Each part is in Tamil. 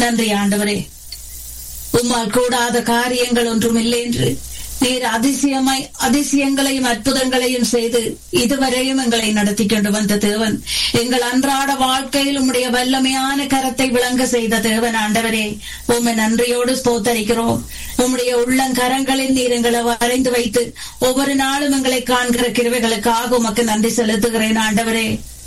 நன்றி ஆண்டவரே உம்மால் கூடாத காரியங்கள் ஒன்றும் இல்லை என்று நீர் அதிசயமாய் அதிசயங்களையும் அற்புதங்களையும் செய்து இதுவரையும் எங்களை நடத்தி கொண்டு வந்த தேவன் எங்கள் அன்றாட வாழ்க்கையில் உம்முடைய வல்லமையான கரத்தை விளங்க செய்த தேவன் ஆண்டவரே உம்மை நன்றியோடு ஸ்தோத்தரிக்கிறோம் உம்முடைய உள்ளங்கரங்களில் நீர் எங்களை வரைந்து வைத்து ஒவ்வொரு நாளும் எங்களை காண்கிற கிருவைகளுக்காக உமக்கு நன்றி செலுத்துகிறேன் ஆண்டவரே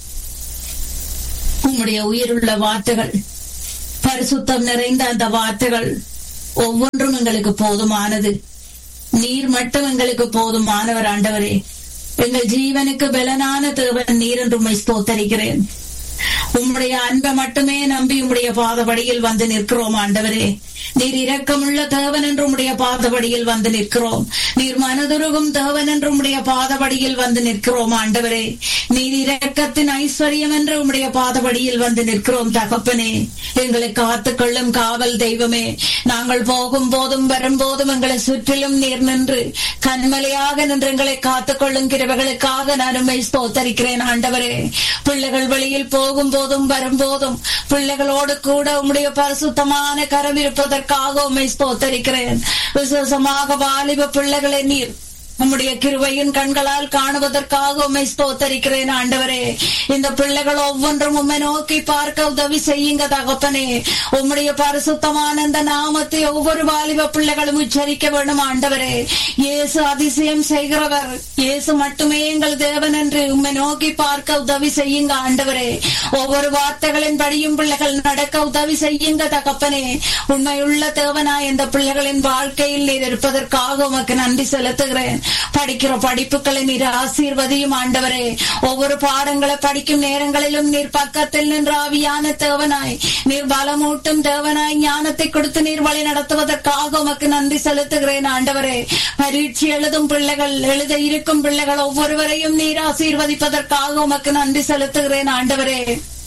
உம்முடைய உயிருள்ள வார்த்தைகள் பரிசுத்தம் நிறைந்த அந்த வார்த்தைகள் ஒவ்வொன்றும் எங்களுக்கு போதுமானது நீர் மட்டும் எங்களுக்கு போதுமானவர் ஆண்டவரே எங்கள் ஜீவனுக்கு பலனான தேவன் நீர் என்று உண்மை ஸ்தோத்தரிக்கிறேன் உம்முடைய அன்பை மட்டுமே நம்பி உம்முடைய பாதபடியில் வந்து நிற்கிறோம் ஆண்டவரே நீர் இரக்கமுள்ள தேவன் என்று உம்முடைய பாதபடியில் வந்து நிற்கிறோம் நீர் மனதுருகும் தேவன் என்று உம்முடைய பாதபடியில் வந்து நிற்கிறோம் ஆண்டவரே நீர் இரக்கத்தின் ஐஸ்வர்யம் என்று உம்முடைய பாதபடியில் வந்து நிற்கிறோம் தகப்பனே எங்களை காத்துக்கொள்ளும் காவல் தெய்வமே நாங்கள் போகும் போதும் வரும்போதும் எங்களை சுற்றிலும் நீர் நின்று கண்மலையாக நின்று எங்களை காத்துக்கொள்ளும் கிரவர்களுக்காக நான் உண்மை ஸ்தோத்தரிக்கிறேன் ஆண்டவரே பிள்ளைகள் வெளியில் போகும் போதும் வரும்போதும் பிள்ளைகளோடு கூட உம்முடைய பரிசுத்தமான கரம் இருப்பதற்காக உண்மை ஸ்தோத்தரிக்கிறேன் விசேஷமாக வாலிப பிள்ளைகளை நீர் உம்முடைய கிருபையின் கண்களால் காணுவதற்காக உண்மை ஸ்தோத்தரிக்கிறேன் ஆண்டவரே இந்த பிள்ளைகள் ஒவ்வொன்றும் உண்மை நோக்கி பார்க்க உதவி செய்யுங்க தகப்பனே உம்முடைய பரிசுத்தமான இந்த நாமத்தை ஒவ்வொரு வாலிப பிள்ளைகளும் உச்சரிக்க வேண்டும் ஆண்டவரே இயேசு அதிசயம் செய்கிறவர் இயேசு மட்டுமே எங்கள் தேவன் என்று உண்மை நோக்கி பார்க்க உதவி செய்யுங்க ஆண்டவரே ஒவ்வொரு வார்த்தைகளின் படியும் பிள்ளைகள் நடக்க உதவி செய்யுங்க தகப்பனே உண்மையுள்ள தேவனாய் இந்த பிள்ளைகளின் வாழ்க்கையில் நீர் இருப்பதற்காக உமக்கு நன்றி செலுத்துகிறேன் படிக்கிற படிப்புகளை நீர் ஆசீர்வதியும் ஆண்டவரே ஒவ்வொரு பாடங்களை படிக்கும் நேரங்களிலும் நீர் பக்கத்தில் நின்று ஆவியான தேவனாய் நீர் பலமூட்டும் தேவனாய் ஞானத்தை கொடுத்து நீர் வழி நடத்துவதற்காக உமக்கு நன்றி செலுத்துகிறேன் ஆண்டவரே பரீட்சை எழுதும் பிள்ளைகள் எழுத இருக்கும் பிள்ளைகள் ஒவ்வொருவரையும் நீர் ஆசீர்வதிப்பதற்காக உமக்கு நன்றி செலுத்துகிறேன் ஆண்டவரே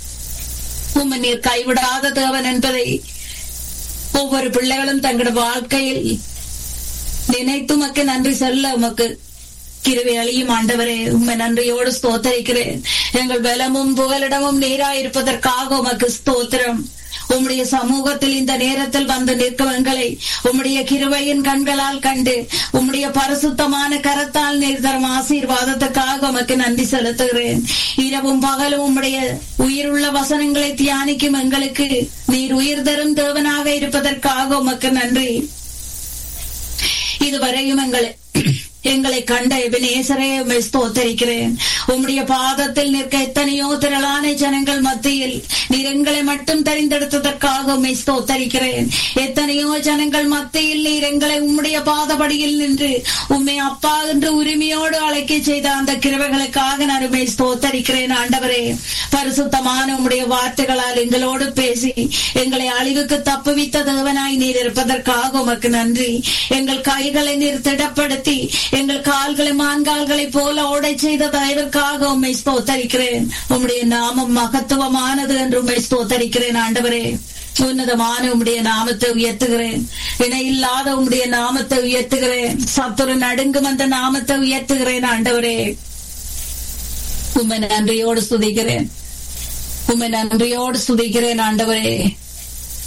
உம்மை நீர் கைவிடாத தேவன் என்பதை ஒவ்வொரு பிள்ளைகளும் தங்களோட வாழ்க்கையில் நினைத்து உமக்கு நன்றி சொல்ல உமக்கு கிருவை அழியும் ஆண்டவரே உண்மை நன்றியோடு ஸ்தோத்தரிக்கிறேன் எங்கள் பலமும் புகலிடமும் நீராயிருப்பதற்காக உமக்கு ஸ்தோத்திரம் உம்முடைய சமூகத்தில் இந்த நேரத்தில் வந்து நிற்கும் எங்களை உம்முடைய கிருவையின் கண்களால் கண்டு உம்முடைய பரிசுத்தமான கரத்தால் நீர் தரும் ஆசீர்வாதத்துக்காக உமக்கு நன்றி செலுத்துகிறேன் இரவும் பகலும் உம்முடைய உயிருள்ள வசனங்களை தியானிக்கும் எங்களுக்கு நீர் உயிர் தரும் தேவனாக இருப்பதற்காக உமக்கு நன்றி இதுவரையும் எங்களை எங்களை கண்ட எபினேசரே உம்மை ஸ்தோத்தரிக்கிறேன் உம்முடைய பாதத்தில் நிற்க எத்தனையோ திரளான ஜனங்கள் மத்தியில் நீர் எங்களை மட்டும் தெரிந்தெடுத்ததற்காக உம்மை ஸ்தோத்தரிக்கிறேன் எத்தனையோ ஜனங்கள் மத்தியில் நீர் எங்களை உம்முடைய பாதபடியில் நின்று உம்மை அப்பா என்று உரிமையோடு அழைக்க செய்த அந்த கிருவைகளுக்காக நான் உம்மை ஸ்தோத்தரிக்கிறேன் ஆண்டவரே பரிசுத்தமான உம்முடைய வார்த்தைகளால் எங்களோடு பேசி எங்களை அழிவுக்கு தப்புவித்த தேவனாய் நீர் இருப்பதற்காக உமக்கு நன்றி எங்கள் கைகளை நீர் திடப்படுத்தி எங்கள் கால்களை மான்கால்களை போல ஓடை செய்த தயவிற்காக உம்மை ஸ்தோத்தரிக்கிறேன் உம்முடைய நாமம் மகத்துவமானது என்று உம்மை ஸ்தோத்தரிக்கிறேன் ஆண்டவரே உன்னதமான உம்முடைய நாமத்தை உயர்த்துகிறேன் இணையில்லாத உம்முடைய நாமத்தை உயர்த்துகிறேன் சத்துரு நடுங்கும் அந்த நாமத்தை உயர்த்துகிறேன் ஆண்டவரே உம்மை நன்றியோடு சுதிக்கிறேன் உம்மை நன்றியோடு சுதிக்கிறேன் ஆண்டவரே